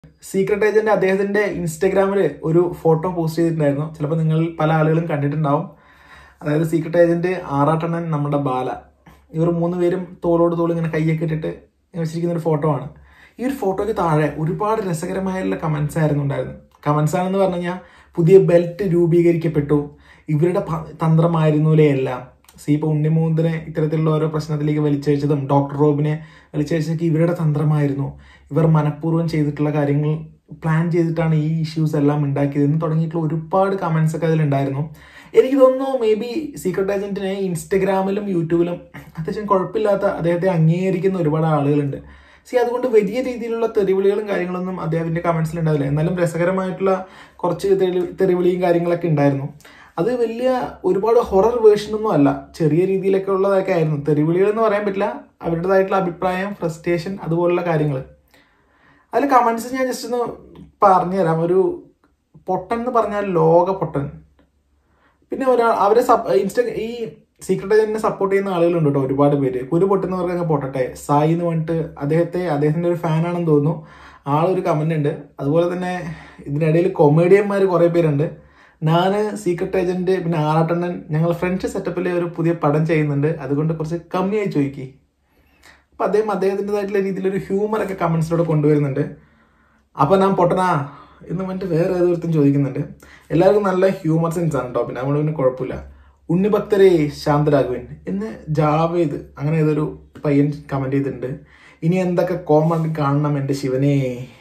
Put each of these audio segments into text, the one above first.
secret agent അദ്ദേഹത്തിന്റെ ഇൻസ്റ്റഗ്രാമിൽ ഒരു ഫോട്ടോ പോസ്റ്റ് ചെയ്തിട്ടുണ്ടായിരുന്നു ചിലപ്പോൾ നിങ്ങൾ പല ആളുകളും കണ്ടിട്ടുണ്ടാവും അതായത് സീക്രട്ട് ഏജന്റ് ആറാട്ടണ്ണൻ നമ്മുടെ ബാല ഇവർ മൂന്ന് പേരും തോളോട് തോൾ ഇങ്ങനെ കൈയൊക്കെ ഇട്ടിട്ട് വെച്ചിരിക്കുന്ന ഒരു ഫോട്ടോ ആണ് ഈ ഒരു ഫോട്ടോയ്ക്ക് താഴെ ഒരുപാട് രസകരമായുള്ള കമന്റ്സ് ആയിരുന്നു ഉണ്ടായിരുന്നത് കമന്റ്സ് ആണെന്ന് പറഞ്ഞു കഴിഞ്ഞാൽ പുതിയ ബെൽറ്റ് രൂപീകരിക്കപ്പെട്ടു ഇവരുടെ പ- തന്ത്രമായിരുന്നുലേ എല്ലാം സി ഇപ്പൊ ഉണ്ണിമൂന്നിനെ ഇത്തരത്തിലുള്ള ഓരോ പ്രശ്നത്തിലേക്ക് വലിച്ചയച്ചതും ഡോക്ടർ റോബിനെ വലിച്ചയച്ചതൊക്കെ ഇവരുടെ തന്ത്രമായിരുന്നു ഇവർ മനഃപൂർവ്വം ചെയ്തിട്ടുള്ള കാര്യങ്ങൾ പ്ലാൻ ചെയ്തിട്ടാണ് ഈ ഇഷ്യൂസ് എല്ലാം ഉണ്ടാക്കിയത് എന്ന് തുടങ്ങിയിട്ടുള്ള ഒരുപാട് കമന്റ്സ് ഒക്കെ അതിലുണ്ടായിരുന്നു എനിക്ക് തോന്നുന്നു മേ ബി സീക്രട്ട് ഏജന്റിനെ ഇൻസ്റ്റഗ്രാമിലും യൂട്യൂബിലും അത്യാവശ്യം കുഴപ്പമില്ലാത്ത അദ്ദേഹത്തെ അംഗീകരിക്കുന്ന ഒരുപാട് ആളുകളുണ്ട് സി അതുകൊണ്ട് വലിയ രീതിയിലുള്ള തെറിവിളികളും കാര്യങ്ങളൊന്നും അദ്ദേഹത്തിന്റെ കമന്റ്സിൽ ഉണ്ടാവില്ല എന്നാലും രസകരമായിട്ടുള്ള കുറച്ച് തെറി- തെറിവിളിയും കാര്യങ്ങളൊക്കെ ഉണ്ടായിരുന്നു അത് വലിയ ഒരുപാട് ഹൊറർ വേർഷൻ ഒന്നും അല്ല ചെറിയ രീതിയിലൊക്കെ ഉള്ളതൊക്കെ ആയിരുന്നു തെറിവിളികൾ എന്ന് പറയാൻ പറ്റില്ല അവരുടേതായിട്ടുള്ള അഭിപ്രായം ഫ്രസ്ട്രേഷൻ അതുപോലുള്ള കാര്യങ്ങൾ അതിൽ കമന്റ്സ് ഞാൻ ജസ്റ്റ് ഒന്ന് പറഞ്ഞുതരാം ഒരു പൊട്ടൻ എന്ന് പറഞ്ഞാൽ ലോക പൊട്ടൻ പിന്നെ ഒരാൾ അവരെ സപ് ഇൻസ്റ്റ ഈ സീക്രട്ട് ഏജന്റിനെ സപ്പോർട്ട് ചെയ്യുന്ന ആളുകളുണ്ട് കേട്ടോ ഒരുപാട് പേര് കുരു പൊട്ടുന്നവർക്കൊക്കെ പൊട്ടട്ടെ സായി എന്ന് പറഞ്ഞിട്ട് അദ്ദേഹത്തെ അദ്ദേഹത്തിന്റെ ഒരു ഫാനാണെന്ന് തോന്നുന്നു ആളൊരു കമന്റ് ഉണ്ട് അതുപോലെ തന്നെ ഇതിനിടയിൽ കൊമേഡിയന്മാർ കുറെ പേരുണ്ട് ഞാൻ സീക്രട്ട് ഏജന്റ് പിന്നെ ആറാട്ടണ്ണൻ ഞങ്ങൾ ഫ്രണ്ട്സ് സെറ്റപ്പിൽ ഒരു പുതിയ പടം ചെയ്യുന്നുണ്ട് അതുകൊണ്ട് കുറച്ച് കമ്മിയായി ചോദിക്കി അപ്പൊ അദ്ദേഹം അദ്ദേഹത്തിൻ്റെതായിട്ടുള്ള രീതിയിൽ ഒരു ഹ്യൂമർ ഒക്കെ കമന്റ്സിലൂടെ കൊണ്ടുവരുന്നുണ്ട് അപ്പൊ ഞാൻ പൊട്ടനാ എന്ന് പറഞ്ഞിട്ട് വേറെ ഏതൊരുത്തും ചോദിക്കുന്നുണ്ട് എല്ലാവർക്കും നല്ല ഹ്യൂമർ സെൻസ് ആണ് കേട്ടോ പിന്നെ നമ്മൾ പിന്നെ കുഴപ്പമില്ല ഉണ്ണിഭക്തരെ ശാന്തരാഘവൻ എന്ന് ജാവേദ് അങ്ങനെ ഏതൊരു പയ്യൻ കമന്റ് ചെയ്തിട്ടുണ്ട് ഇനി എന്തൊക്കെ കോമൺ കാണണം എൻ്റെ ശിവനെ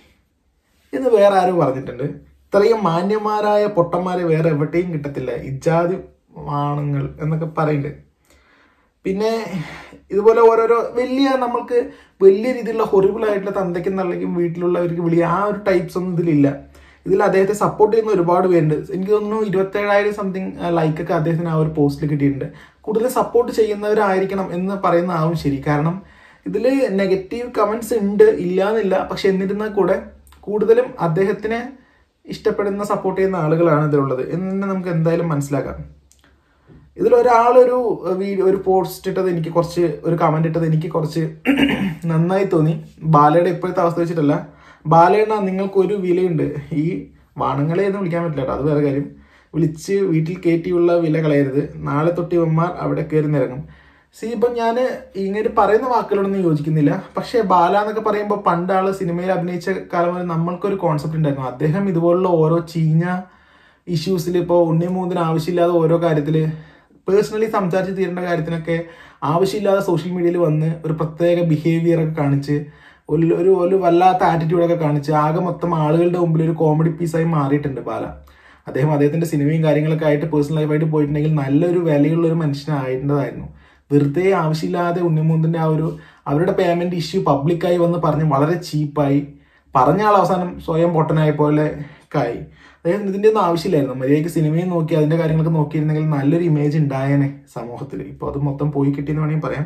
എന്ന് വേറെ ആരോ പറഞ്ഞിട്ടുണ്ട് ഇത്രയും മാന്യന്മാരായ പൊട്ടന്മാരെ വേറെ എവിടെയും കിട്ടത്തില്ല ഇജാതി ആണുങ്ങൾ എന്നൊക്കെ പറയുന്നുണ്ട് പിന്നെ ഇതുപോലെ ഓരോരോ വലിയ നമ്മൾക്ക് വലിയ രീതിയിലുള്ള ഹൊറിബിൾ ആയിട്ടുള്ള തന്തയ്ക്കെന്നുള്ളെങ്കിൽ വീട്ടിലുള്ളവർക്ക് വിളി ആ ഒരു ടൈപ്സ് ഒന്നും ഇതിലില്ല ഇതിൽ അദ്ദേഹത്തെ സപ്പോർട്ട് ചെയ്യുന്ന ഒരുപാട് പേരുണ്ട് എനിക്ക് തോന്നുന്നു ഇരുപത്തേഴായിരം സംതിങ് ലൈക്കൊക്കെ അദ്ദേഹത്തിന് ആ ഒരു പോസ്റ്റിൽ കിട്ടിയിട്ടുണ്ട് കൂടുതൽ സപ്പോർട്ട് ചെയ്യുന്നവരായിരിക്കണം എന്ന് പറയുന്ന ആവും ശരി കാരണം ഇതിൽ നെഗറ്റീവ് കമന്റ്സ് ഉണ്ട് ഇല്ല എന്നില്ല പക്ഷെ എന്നിരുന്നാൽ കൂടെ കൂടുതലും അദ്ദേഹത്തിനെ ഇഷ്ടപ്പെടുന്ന സപ്പോർട്ട് ചെയ്യുന്ന ആളുകളാണ് ഇതിലുള്ളത് എന്ന് തന്നെ നമുക്ക് എന്തായാലും മനസ്സിലാക്കാം ഇതിൽ ഒരാളൊരു വീഡിയോ ഒരു പോസ്റ്റ് ഇട്ടത് എനിക്ക് കുറച്ച് ഒരു കമന്റ് ഇട്ടത് എനിക്ക് കുറച്ച് നന്നായി തോന്നി ബാലയുടെ ഇപ്പോഴത്തെ അവസ്ഥ വെച്ചിട്ടല്ല ബാലയുടെ നിങ്ങൾക്ക് ഒരു വിലയുണ്ട് ഈ വാണങ്ങളെ ഒന്നും വിളിക്കാൻ പറ്റില്ല കേട്ടോ അത് വേറെ കാര്യം വിളിച്ച് വീട്ടിൽ കയറ്റിയുള്ള വില കളയരുത് നാളെ തൊട്ട് ഇവന്മാർ അവിടെ കയറി നിറങ്ങും സി ഇപ്പം ഞാൻ ഇങ്ങനെ പറയുന്ന വാക്കുകളൊന്നും യോജിക്കുന്നില്ല പക്ഷേ ബാല എന്നൊക്കെ പറയുമ്പോൾ പണ്ട് ആള് സിനിമയിൽ അഭിനയിച്ച കാലം മുതൽ നമ്മൾക്കൊരു കോൺസെപ്റ്റ് ഉണ്ടായിരുന്നു അദ്ദേഹം ഇതുപോലുള്ള ഓരോ ചീഞ്ഞ ഇഷ്യൂസിൽ ഇപ്പോൾ ഉണ്ണിമൂന്നിന് ആവശ്യമില്ലാതെ ഓരോ കാര്യത്തിൽ പേഴ്സണലി സംസാരിച്ച് തീരേണ്ട കാര്യത്തിനൊക്കെ ആവശ്യമില്ലാതെ സോഷ്യൽ മീഡിയയിൽ വന്ന് ഒരു പ്രത്യേക ബിഹേവിയർ ഒക്കെ കാണിച്ച് ഒരു ഒരു ഒരു വല്ലാത്ത ആറ്റിറ്റ്യൂഡൊക്കെ കാണിച്ച് ആകെ മൊത്തം ആളുകളുടെ മുമ്പിൽ ഒരു കോമഡി പീസായി മാറിയിട്ടുണ്ട് ബാല അദ്ദേഹം അദ്ദേഹത്തിന്റെ സിനിമയും കാര്യങ്ങളൊക്കെ ആയിട്ട് പേഴ്സണൽ ലൈഫായിട്ട് പോയിട്ടുണ്ടെങ്കിൽ നല്ലൊരു വിലയുള്ള ഒരു മനുഷ്യനായിരുന്നതായിരുന്നു വെറുതെ ആവശ്യമില്ലാതെ ഉണ്ണിമൂന്നിന്റെ ആ ഒരു അവരുടെ പേയ്മെന്റ് ഇഷ്യൂ പബ്ലിക്കായി വന്ന് പറഞ്ഞ് വളരെ ചീപ്പായി പറഞ്ഞ ആൾ അവസാനം സ്വയം പൊട്ടനായ പോലെ കായി അതായത് ഇതിന്റെ ഒന്നും ആവശ്യമില്ലായിരുന്നു മര്യാദയ്ക്ക് സിനിമയും നോക്കി അതിന്റെ കാര്യങ്ങളൊക്കെ നോക്കിയിരുന്നെങ്കിൽ നല്ലൊരു ഇമേജ് ഉണ്ടായേനെ സമൂഹത്തിൽ ഇപ്പൊ അത് മൊത്തം പോയി കിട്ടിയെന്ന് വേണമെങ്കിൽ പറയാം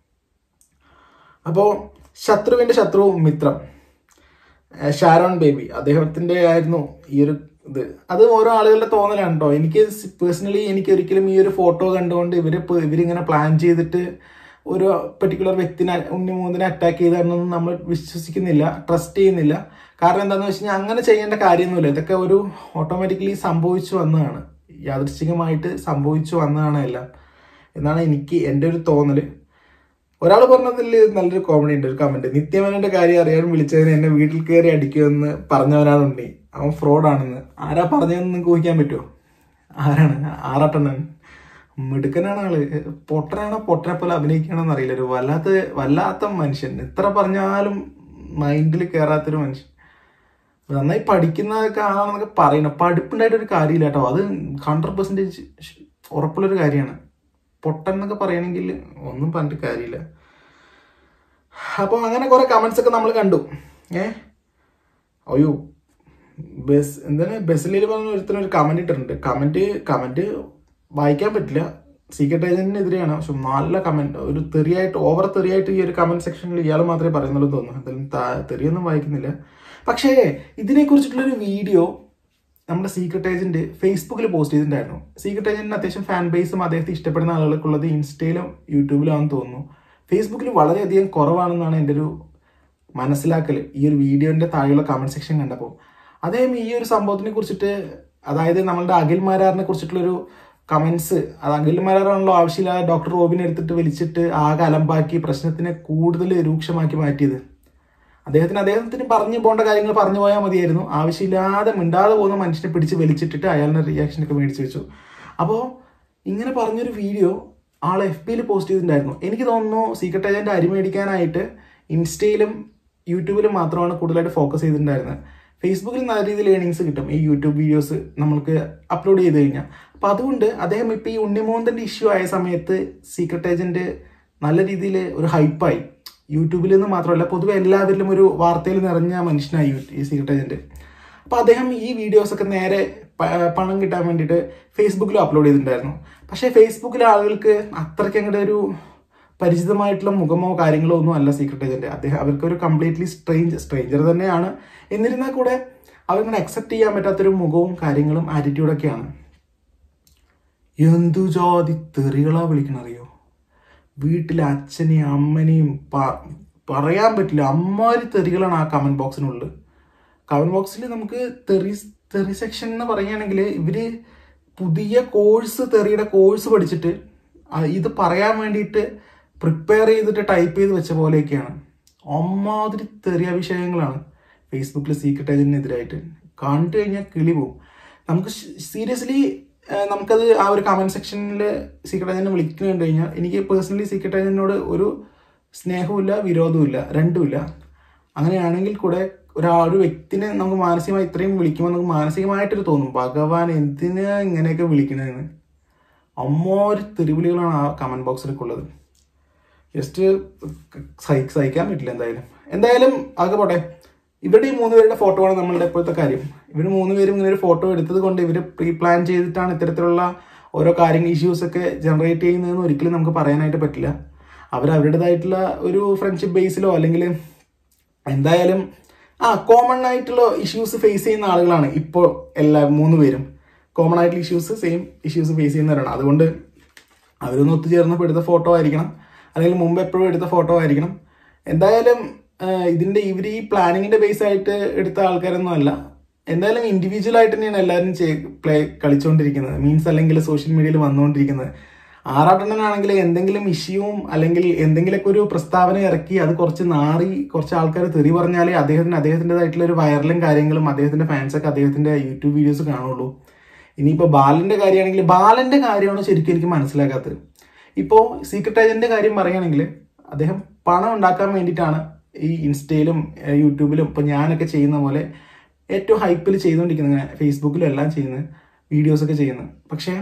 അപ്പോ ശത്രുവിന്റെ ശത്രു മിത്രം ഏഹ് ഷാരോൺ ബേബി അദ്ദേഹത്തിന്റെ ആയിരുന്നു ഈ ഒരു ഇത് അത് ഓരോ ആളുകളുടെ തോന്നലാണ് കേട്ടോ എനിക്ക് പേഴ്സണലി എനിക്ക് ഒരിക്കലും ഈ ഒരു ഫോട്ടോ കണ്ടുകൊണ്ട് ഇവര് ഇപ്പൊ ഇവരിങ്ങനെ പ്ലാൻ ചെയ്തിട്ട് ഒരു പെർട്ടിക്കുലർ വ്യക്തിനെ ഉണ്ണിമൂന്നിനെ അറ്റാക്ക് ചെയ്താണെന്നൊന്നും നമ്മൾ വിശ്വസിക്കുന്നില്ല ട്രസ്റ്റ് ചെയ്യുന്നില്ല കാരണം എന്താണെന്ന് വെച്ച് കഴിഞ്ഞാൽ അങ്ങനെ ചെയ്യേണ്ട കാര്യമൊന്നുമില്ല ഇതൊക്കെ ഒരു ഓട്ടോമാറ്റിക്കലി സംഭവിച്ചു വന്നതാണ് യാദൃശ്ചികമായിട്ട് സംഭവിച്ചു വന്നതാണ് എല്ലാം എന്നാണ് എനിക്ക് എൻ്റെ ഒരു തോന്നല് ഒരാൾ പറഞ്ഞതിൽ നല്ലൊരു കോമഡി ഉണ്ട് ഒരു കമന്റ് നിത്യമേനന്റെ കാര്യം അറിയാൻ വിളിച്ചതിന് എന്നെ വീട്ടിൽ കയറി അടിക്കുമെന്ന് പറഞ്ഞവനാണ് ഉണ്ണി അവൻ ഫ്രോഡാണെന്ന് ആരാ പറഞ്ഞതെന്ന് നിങ്ങൾക്ക് ഊഹിക്കാൻ പറ്റുമോ ആരാണ് ആറാട്ടെണ്ണൻ മിടുക്കനാണ് ആള് പൊട്ടനാണോ പൊട്ടനെ പോലെ അഭിനയിക്കണമെന്ന് അറിയില്ല ഒരു വല്ലാത്ത വല്ലാത്ത മനുഷ്യൻ എത്ര പറഞ്ഞാലും മൈൻഡിൽ കയറാത്തൊരു മനുഷ്യൻ നന്നായി പഠിക്കുന്നതൊക്കെ ആണെന്നൊക്കെ പറയണം പഠിപ്പുണ്ടായിട്ട് ഒരു കാര്യമില്ല കേട്ടോ അത് ഹൺഡ്രഡ് പെർസെൻറ്റേജ് ഉറപ്പുള്ളൊരു കാര്യമാണ് പൊട്ടൻ എന്നൊക്കെ പറയണമെങ്കിൽ ഒന്നും പറഞ്ഞിട്ട് കാര്യമില്ല അപ്പോൾ അങ്ങനെ കുറെ കമന്റ്സ് ഒക്കെ നമ്മൾ കണ്ടു ഏ അയ്യോ ബസ് എന്താണ് ബസ്സിൽ പറഞ്ഞ ഒരുത്തരം ഒരു കമന്റ് ഇട്ടിട്ടുണ്ട് കമന്റ് കമന്റ് വായിക്കാൻ പറ്റില്ല സീക്രട്ട് ഏജന്റിനെതിരെയാണ് പക്ഷെ നല്ല കമന്റ് ഒരു തെറിയായിട്ട് ഓവർ തെറിയായിട്ട് ഈ ഒരു കമന്റ് സെക്ഷനിൽ ഇയാൾ മാത്രമേ പറയുന്നുള്ളൂ എന്ന് തോന്നുന്നു എന്തായാലും താ- തെറിയൊന്നും വായിക്കുന്നില്ല പക്ഷേ ഇതിനെ കുറിച്ചിട്ടുള്ള ഒരു വീഡിയോ നമ്മുടെ സീക്രട്ട് ഏജന്റ് ഫേസ്ബുക്കിൽ പോസ്റ്റ് ചെയ്തിട്ടുണ്ടായിരുന്നു സീക്രട്ട് ഏജന്റിന് അത്യാവശ്യം ഫാൻ ബേസും അദ്ദേഹത്തെ ഇഷ്ടപ്പെടുന്ന ആളുകൾക്കുള്ളത് ഇൻസ്റ്റയിലും യൂട്യൂബിലാണെന്ന് തോന്നുന്നു ഫേസ്ബുക്കിൽ വളരെയധികം കുറവാണെന്നാണ് എൻ്റെ ഒരു മനസ്സിലാക്കൽ ഈ ഒരു വീഡിയോന്റെ താഴെയുള്ള കമന്റ് സെക്ഷൻ കണ്ടപ്പോൾ അദ്ദേഹം ഈ ഒരു സംഭവത്തിനെ കുറിച്ചിട്ട് അതായത് നമ്മളുടെ അഖിൽ മാരാറിനെ കുറിച്ചിട്ടുള്ളൊരു കമന്റ്സ് അത് അഖിൽ മാരാറാണല്ലോ ആവശ്യമില്ലാതെ ഡോക്ടർ റോബിനെ എടുത്തിട്ട് വലിച്ചിട്ട് ആകെ അലമ്പാക്കി പ്രശ്നത്തിനെ കൂടുതൽ രൂക്ഷമാക്കി മാറ്റിയത് അദ്ദേഹത്തിന് അദ്ദേഹത്തിന് പറഞ്ഞു പോകേണ്ട കാര്യങ്ങൾ പറഞ്ഞു പോയാൽ മതിയായിരുന്നു ആവശ്യമില്ലാതെ മിണ്ടാതെ പോകുന്ന മനുഷ്യനെ പിടിച്ച് വലിച്ചിട്ടിട്ട് അയാളുടെ റിയാക്ഷൻ ഒക്കെ മേടിച്ച് വെച്ചു അപ്പോൾ ഇങ്ങനെ പറഞ്ഞൊരു വീഡിയോ ആൾ എഫ് ബിയിൽ പോസ്റ്റ് ചെയ്തിട്ടുണ്ടായിരുന്നു എനിക്ക് തോന്നുന്നു സീക്രട്ട് ഏജന്റ് അരി മേടിക്കാനായിട്ട് ഇൻസ്റ്റയിലും യൂട്യൂബിലും മാത്രമാണ് കൂടുതലായിട്ട് ഫോക്കസ് ചെയ്തിട്ടുണ്ടായിരുന്നത് ഫേസ്ബുക്കിൽ നല്ല രീതിയിൽ ഏണിങ്സ് കിട്ടും ഈ യൂട്യൂബ് വീഡിയോസ് നമ്മൾക്ക് അപ്ലോഡ് ചെയ്ത് കഴിഞ്ഞാൽ അപ്പം അതുകൊണ്ട് അദ്ദേഹം ഇപ്പം ഈ ഉണ്ണിമോന്തൻ്റെ ഇഷ്യൂ ആയ സമയത്ത് സീക്രട്ട് ഏജന്റ് നല്ല രീതിയിൽ ഒരു ഹൈപ്പായി യൂട്യൂബിൽ നിന്ന് മാത്രമല്ല പൊതുവെ എല്ലാവരിലും ഒരു വാർത്തയിൽ നിറഞ്ഞ മനുഷ്യനായി യൂ- ഈ സീക്രട്ട് ഏജന്റ് അപ്പോൾ അദ്ദേഹം ഈ വീഡിയോസ് ഒക്കെ നേരെ പ- പണം കിട്ടാൻ വേണ്ടിയിട്ട് ഫേസ്ബുക്കിലും അപ്ലോഡ് ചെയ്തിട്ടുണ്ടായിരുന്നു പക്ഷേ ഫേസ്ബുക്കിലെ ആളുകൾക്ക് അത്രയ്ക്ക് അങ്ങോട്ട് ഒരു പരിചിതമായിട്ടുള്ള മുഖമോ കാര്യങ്ങളോ ഒന്നും അല്ല സീക്രട്ട് ഏജന്റ് അദ്ദേഹം അവർക്ക് ഒരു കംപ്ലീറ്റ്ലി സ്ട്രേഞ്ച് സ്ട്രേഞ്ചർ തന്നെയാണ് എന്നിരുന്നാൽ കൂടെ അവരിങ്ങനെ അക്സെപ്റ്റ് ചെയ്യാൻ പറ്റാത്തൊരു മുഖവും കാര്യങ്ങളും ആറ്റിറ്റ്യൂഡൊക്കെയാണ് എന്തു ജാതി തെറികളാ വിളിക്കണറിയോ വീട്ടിലെ അച്ഛനെയും അമ്മനെയും പ- പറയാൻ പറ്റില്ല അമ്മാരി തെറികളാണ് ആ കമന്റ് ബോക്സിനുള്ളിൽ കമന്റ് ബോക്സിൽ നമുക്ക് തെറി തെറി സെക്ഷൻ എന്ന് പറയുകയാണെങ്കിൽ ഇവര് പുതിയ കോഴ്സ് തെറിയുടെ കോഴ്സ് പഠിച്ചിട്ട് ആ ഇത് പറയാൻ വേണ്ടിയിട്ട് പ്രിപ്പയർ ചെയ്തിട്ട് ടൈപ്പ് ചെയ്ത് വെച്ച പോലെയൊക്കെയാണ് അമ്മാതിരി തെറിയ വിഷയങ്ങളാണ് ഫേസ്ബുക്കിൽ സീക്രട്ട് ഏജന്റിനെതിരായിട്ട് കണ്ടു കഴിഞ്ഞാൽ കിളി പോവും നമുക്ക് സീരിയസ്ലി നമുക്കത് ആ ഒരു കമന്റ് സെക്ഷനിൽ സീക്രട്ട് ഏജന്റിനെ വിളിക്കുന്നു കണ്ടു കഴിഞ്ഞാൽ എനിക്ക് പേഴ്സണലി സീക്രട്ട് ഏജന്റിനോട് ഒരു സ്നേഹവുമില്ല വിരോധവുമില്ല രണ്ടുമില്ല അങ്ങനെയാണെങ്കിൽ കൂടെ ഒരാ ഒരു വ്യക്തിനെ നമുക്ക് മാനസികമായി ഇത്രയും വിളിക്കുമ്പോൾ നമുക്ക് മാനസികമായിട്ടൊരു തോന്നും ഭഗവാൻ എന്തിനാ ഇങ്ങനെയൊക്കെ വിളിക്കണതെന്ന് അമ്മോര് തെരുവിളികളാണ് ആ കമന്റ് ബോക്സിലൊക്കെ ഉള്ളത് ജസ്റ്റ് സഹി- സഹിക്കാൻ പറ്റില്ല എന്തായാലും എന്തായാലും അതൊക്കെ പോട്ടെ ഇവരുടെ ഈ മൂന്ന് പേരുടെ ഫോട്ടോ ആണ് നമ്മളുടെ ഇപ്പോഴത്തെ കാര്യം ഇവർ മൂന്ന് പേരും ഇങ്ങനെ ഒരു ഫോട്ടോ എടുത്തത് കൊണ്ട് ഇവർ പ്രീ പ്ലാൻ ചെയ്തിട്ടാണ് ഇത്തരത്തിലുള്ള ഓരോ കാര്യങ്ങൾ ഇഷ്യൂസ് ഒക്കെ ജനറേറ്റ് ചെയ്യുന്നതെന്ന് ഒരിക്കലും നമുക്ക് പറയാനായിട്ട് പറ്റില്ല അവർ അവരുടേതായിട്ടുള്ള ഒരു ഫ്രണ്ട്ഷിപ്പ് ബേസിലോ അല്ലെങ്കിൽ എന്തായാലും ആ കോമൺ ആയിട്ടുള്ള ഇഷ്യൂസ് ഫേസ് ചെയ്യുന്ന ആളുകളാണ് ഇപ്പോൾ എല്ലാ മൂന്ന് പേരും കോമൺ ആയിട്ടുള്ള ഇഷ്യൂസ് സെയിം ഇഷ്യൂസ് ഫേസ് ചെയ്യുന്നവരാണ് അതുകൊണ്ട് അവരൊന്ന് ഒത്തുചേർന്നപ്പോൾ എടുത്ത ഫോട്ടോ ആയിരിക്കണം അല്ലെങ്കിൽ മുമ്പ് എപ്പോഴും എടുത്ത ഫോട്ടോ ആയിരിക്കണം എന്തായാലും ആ, ഇതിന്റെ ഇവർ ഈ പ്ലാനിങ്ങിന്റെ ബേസ് ആയിട്ട് എടുത്ത ആൾക്കാരൊന്നും അല്ല എന്തായാലും ഇൻഡിവിജ്വൽ ആയിട്ട് തന്നെയാണ് എല്ലാവരും പ്ലേ കളിച്ചുകൊണ്ടിരിക്കുന്നത് മീൻസ് അല്ലെങ്കിൽ സോഷ്യൽ മീഡിയയിൽ വന്നുകൊണ്ടിരിക്കുന്നത് ആറാട്ടെണ്ണനാണെങ്കിൽ എന്തെങ്കിലും ഇഷ്യൂവും അല്ലെങ്കിൽ എന്തെങ്കിലുമൊക്കെ ഒരു പ്രസ്താവന ഇറക്കി അത് കുറച്ച് നാറി കുറച്ച് ആൾക്കാർ തെറി പറഞ്ഞാലേ അദ്ദേഹത്തിന് അദ്ദേഹത്തിൻ്റെതായിട്ടുള്ള ഒരു വൈറലും കാര്യങ്ങളും അദ്ദേഹത്തിന്റെ ഫാൻസൊക്കെ അദ്ദേഹത്തിന്റെ യൂട്യൂബ് വീഡിയോസ് കാണുള്ളൂ ഇനിയിപ്പോൾ ബാലന്റെ കാര്യമാണെങ്കിൽ ബാലന്റെ കാര്യമാണ് ശരിക്കും എനിക്ക് മനസ്സിലാക്കാത്തത് ഇപ്പോൾ സീക്രട്ട് ഏജന്റിന്റെ കാര്യം പറയുകയാണെങ്കിൽ അദ്ദേഹം പണം ഉണ്ടാക്കാൻ വേണ്ടിയിട്ടാണ് ഈ ഇൻസ്റ്റയിലും ഏഹ് യൂട്യൂബിലും ഇപ്പോൾ ഞാനൊക്കെ ചെയ്യുന്ന പോലെ ഏറ്റവും ഹൈപ്പിൽ ചെയ്തുകൊണ്ടിരിക്കുന്നത് ഇങ്ങനെ ഫേസ്ബുക്കിലും എല്ലാം ചെയ്യുന്നത് വീഡിയോസൊക്കെ ചെയ്യുന്നത് പക്ഷേ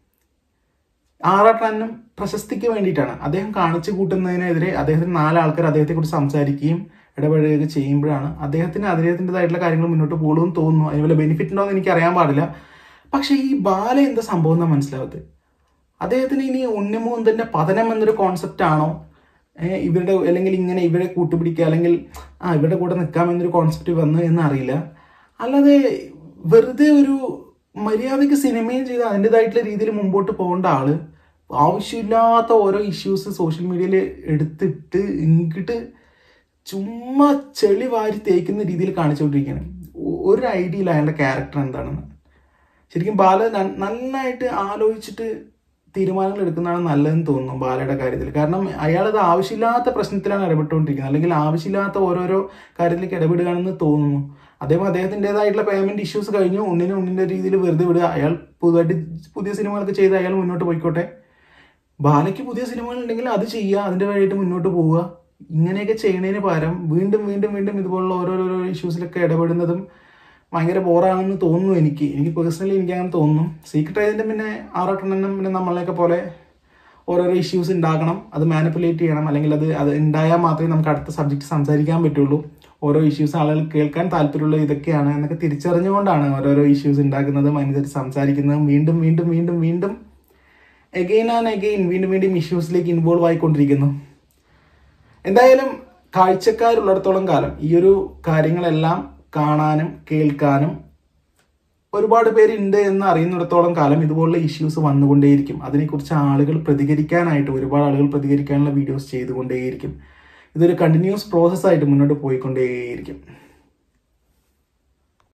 ആറാട്ടനും പ്രശസ്തിക്ക് വേണ്ടിയിട്ടാണ് അദ്ദേഹം കാണിച്ചു കൂട്ടുന്നതിനെതിരെ അദ്ദേഹത്തിന് നാല് ആൾക്കാർ അദ്ദേഹത്തെക്കുറിച്ച് സംസാരിക്കുകയും ഇടപെടുകയൊക്കെ ചെയ്യുമ്പോഴാണ് അദ്ദേഹത്തിന് അദ്ദേഹത്തിൻ്റെതായിട്ടുള്ള കാര്യങ്ങൾ മുന്നോട്ട് പോകുള്ളൂ എന്ന് തോന്നുന്നു അതിന് വല്ല ബെനിഫിറ്റ് ഉണ്ടോ എന്ന് എനിക്ക് അറിയാൻ പാടില്ല പക്ഷേ ഈ ബാല എന്താ സംഭവം എന്നാ മനസ്സിലാവത്ത് അദ്ദേഹത്തിന് ഇനി ഉണ്ണിമൂന്തന്റെ പതനം എന്നൊരു കോൺസെപ്റ്റ് ആണോ ഏഹ് ഇവരുടെ അല്ലെങ്കിൽ ഇങ്ങനെ ഇവരെ കൂട്ടുപിടിക്കുക അല്ലെങ്കിൽ ആ ഇവരുടെ കൂടെ നിൽക്കാം എന്നൊരു കോൺസെപ്റ്റ് വന്നു എന്ന് അറിയില്ല അല്ലാതെ വെറുതെ ഒരു മര്യാദയ്ക്ക് സിനിമയും ചെയ്ത് അതിൻ്റെതായിട്ടുള്ള രീതിയിൽ മുമ്പോട്ട് പോകേണ്ട ആള് ആവശ്യമില്ലാത്ത ഓരോ ഇഷ്യൂസ് സോഷ്യൽ മീഡിയയിൽ എടുത്തിട്ട് ഇങ്ങിട്ട് ചുമ്മാ ചെളി വാരി തേക്കുന്ന രീതിയിൽ കാണിച്ചുകൊണ്ടിരിക്കുകയാണ് ഒ- ഒരു ഐഡിയ ഇല്ല അയാളുടെ ക്യാരക്ടർ എന്താണെന്ന് ശരിക്കും ബാല ന- നന്നായിട്ട് ആലോചിച്ചിട്ട് തീരുമാനങ്ങൾ എടുക്കുന്നതാണ് നല്ലതെന്ന് തോന്നുന്നു ബാലയുടെ കാര്യത്തിൽ കാരണം അയാളത് ആവശ്യമില്ലാത്ത പ്രശ്നത്തിലാണ് ഇടപെട്ടുകൊണ്ടിരിക്കുന്നത് അല്ലെങ്കിൽ ആവശ്യമില്ലാത്ത ഓരോരോ കാര്യത്തിലേക്ക് ഇടപെടുകയാണെന്ന് തോന്നുന്നു അദ്ദേഹം അദ്ദേഹത്തിൻ്റെതായിട്ടുള്ള പേയ്മെന്റ് ഇഷ്യൂസ് കഴിഞ്ഞു ഉണ്ണിനെ ഉണ്ണിന്റെ രീതിയിൽ വെറുതെ വിടുക അയാൾ പുതുതായിട്ട് പുതിയ സിനിമകളൊക്കെ ചെയ്ത് അയാൾ മുന്നോട്ട് പോയിക്കോട്ടെ ബാലയ്ക്ക് പുതിയ സിനിമകൾ ഉണ്ടെങ്കിൽ അത് ചെയ്യുക അതിന്റെ വഴിയായിട്ട് മുന്നോട്ട് പോവുക ഇങ്ങനെയൊക്കെ ചെയ്യുന്നതിന് പകരം വീണ്ടും വീണ്ടും വീണ്ടും ഇതുപോലുള്ള ഓരോരോ ഇഷ്യൂസിലൊക്കെ ഇടപെടുന്നതും ഭയങ്കര ബോറാണെന്ന് തോന്നുന്നു എനിക്ക് എനിക്ക് പേഴ്സണലി എനിക്ക് അങ്ങനെ തോന്നുന്നു സീക്രട്ട് ഏജന്റ് പിന്നെ ആറാട്ടെണ്ണം പിന്നെ നമ്മളെയൊക്കെ പോലെ ഓരോരോ ഇഷ്യൂസ് ഉണ്ടാക്കണം അത് മാനിപ്പുലേറ്റ് ചെയ്യണം അല്ലെങ്കിൽ അത് അത് ഉണ്ടായാൽ മാത്രമേ നമുക്ക് അടുത്ത സബ്ജക്റ്റ് സംസാരിക്കാൻ പറ്റുള്ളൂ ഓരോ ഇഷ്യൂസ് ആളുകൾ കേൾക്കാൻ താല്പര്യമുള്ള ഇതൊക്കെയാണ് എന്നൊക്കെ തിരിച്ചറിഞ്ഞുകൊണ്ടാണ് ഓരോരോ ഇഷ്യൂസ് ഉണ്ടാക്കുന്നതും അതിനെതിരെ സംസാരിക്കുന്നതും വീണ്ടും വീണ്ടും വീണ്ടും വീണ്ടും എഗെയിൻ ആൻഡ് എഗെയിൻ വീണ്ടും വീണ്ടും ഇഷ്യൂസിലേക്ക് ഇൻവോൾവ് ആയിക്കൊണ്ടിരിക്കുന്നു എന്തായാലും കാഴ്ചക്കാരുള്ളിടത്തോളം കാലം ഈ ഒരു കാര്യങ്ങളെല്ലാം കാണാനും കേൾക്കാനും ഒരുപാട് പേരുണ്ട് എന്ന് അറിയുന്നിടത്തോളം കാലം ഇതുപോലുള്ള ഇഷ്യൂസ് വന്നുകൊണ്ടേയിരിക്കും അതിനെക്കുറിച്ച് ആളുകൾ പ്രതികരിക്കാനായിട്ട് ഒരുപാട് ആളുകൾ പ്രതികരിക്കാനുള്ള വീഡിയോസ് ചെയ്തുകൊണ്ടേയിരിക്കും ഇതൊരു കണ്ടിന്യൂസ് പ്രോസസ്സായിട്ട് മുന്നോട്ട് പോയിക്കൊണ്ടേയിരിക്കും